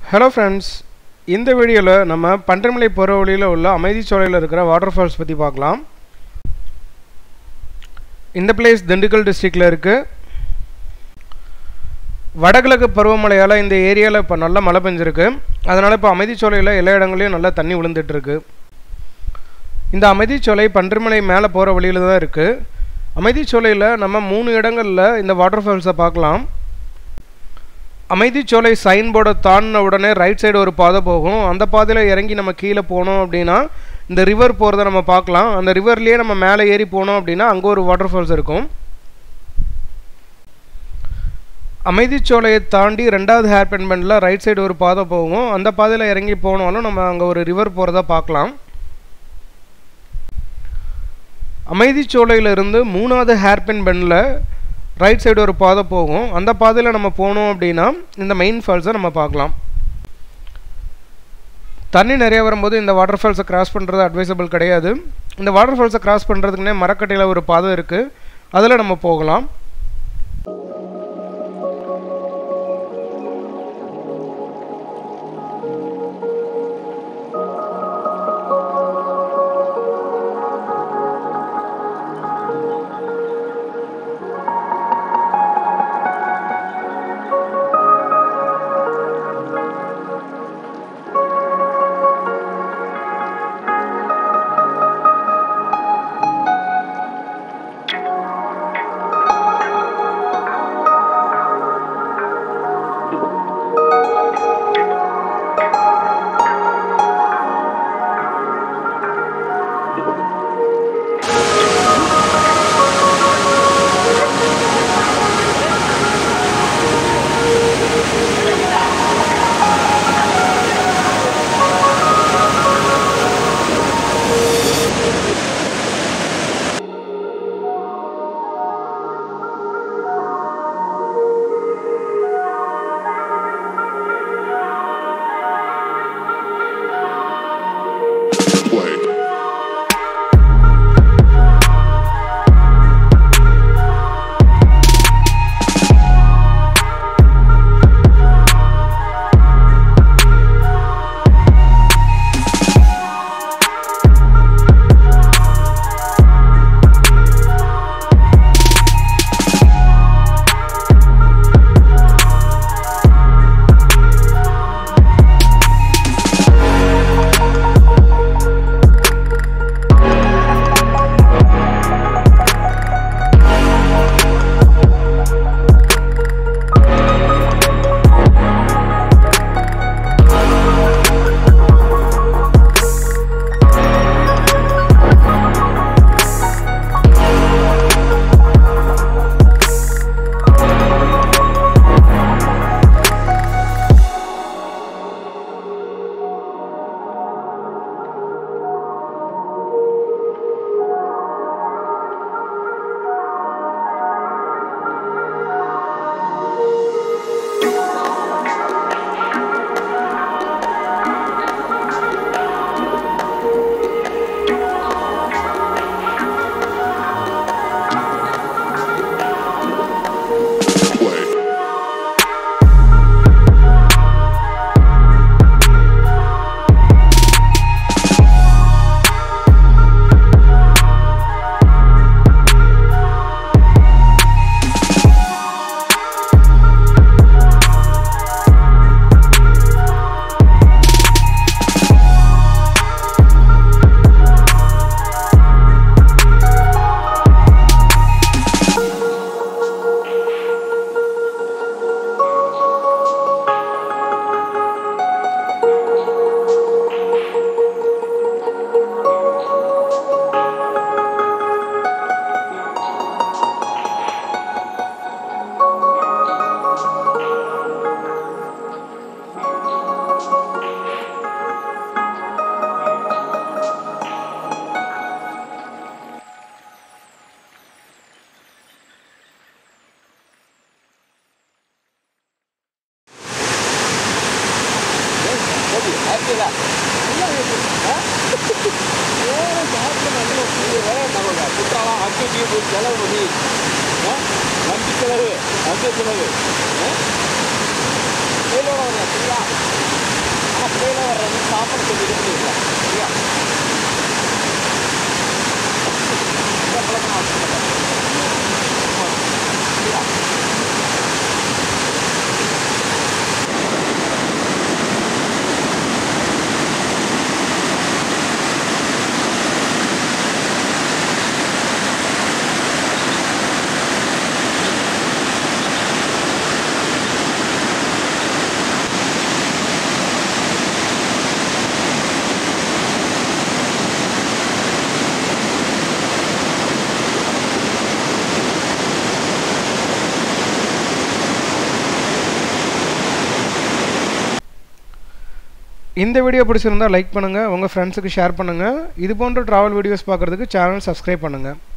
Hello friends இந்த வீடியோவில் நம்ம பன்றமலை போகிற வழியில் உள்ள அமைதிச்சோலையில் இருக்கிற வாட்டர் ஃபால்ஸ் பற்றி பார்க்கலாம் இந்த பிளேஸ் திண்டுக்கல் டிஸ்ட்ரிக்டில் இருக்குது வடகிழக்கு பருவமழையால் இந்த ஏரியாவில் இப்போ நல்ல மழை பெஞ்சிருக்கு அதனால் இப்போ அமைதிச்சோலையில் எல்லா இடங்களையும் நல்லா தண்ணி விழுந்துட்டுருக்கு இந்த அமைதிச்சோலை பன்றிமலை மேலே போகிற வழியில் தான் இருக்குது அமைதிச்சோலையில் நம்ம மூணு இடங்களில் இந்த வாட்டர் ஃபால்ஸை பார்க்கலாம் அமைதிச்சோலை சைன் போர்டை தாண்டின உடனே ரைட் சைடு ஒரு பாதை போகும் அந்த பாதையில் இறங்கி நம்ம கீழே போனோம் அப்படின்னா இந்த ரிவர் போகிறத நம்ம பார்க்கலாம் அந்த ரிவர்லேயே நம்ம மேலே ஏறி போனோம் அப்படின்னா அங்கே ஒரு வாட்டர் ஃபால்ஸ் இருக்கும் அமைதிச்சோலையை தாண்டி ரெண்டாவது ஹேர் பென் பெண்டில் ரைட் சைடு ஒரு பாதை போகும் அந்த பாதையில் இறங்கி போனாலும் நம்ம அங்கே ஒரு ரிவர் போகிறத பார்க்கலாம் அமைதிச்சோலையிலிருந்து மூணாவது ஹேர்பின் பெண்டில் ரைட் சைடு ஒரு பாதை போகும் அந்த பாதையில் நம்ம போனோம் அப்படின்னா இந்த மெயின் ஃபால்ஸை நம்ம பார்க்கலாம் தண்ணி நிறைய வரும்போது இந்த வாட்டர் ஃபால்ஸை கிராஸ் பண்ணுறது அட்வைசபிள் கிடையாது இந்த வாட்டர் ஃபால்ஸை கிராஸ் பண்ணுறதுக்குனே மரக்கட்டையில் ஒரு பாதை இருக்குது அதில் நம்ம போகலாம் Play. Play. குற்றாலம் அக்கி போய் செலவு பண்ணி ஆ? வண்டி செலவு அந்த செலவு ஆ? வெயிலோட வரலாம் சரியா இந்த வீடியோ பிடிச்சிருந்தா லைக் பண்ணுங்கள் உங்கள் ஃப்ரெண்ட்ஸுக்கு ஷேர் பண்ணுங்கள் இது போன்ற ட்ராவல் வீடியோஸ் பார்க்குறதுக்கு சேனல் சப்ஸ்கிரைப் பண்ணுங்கள்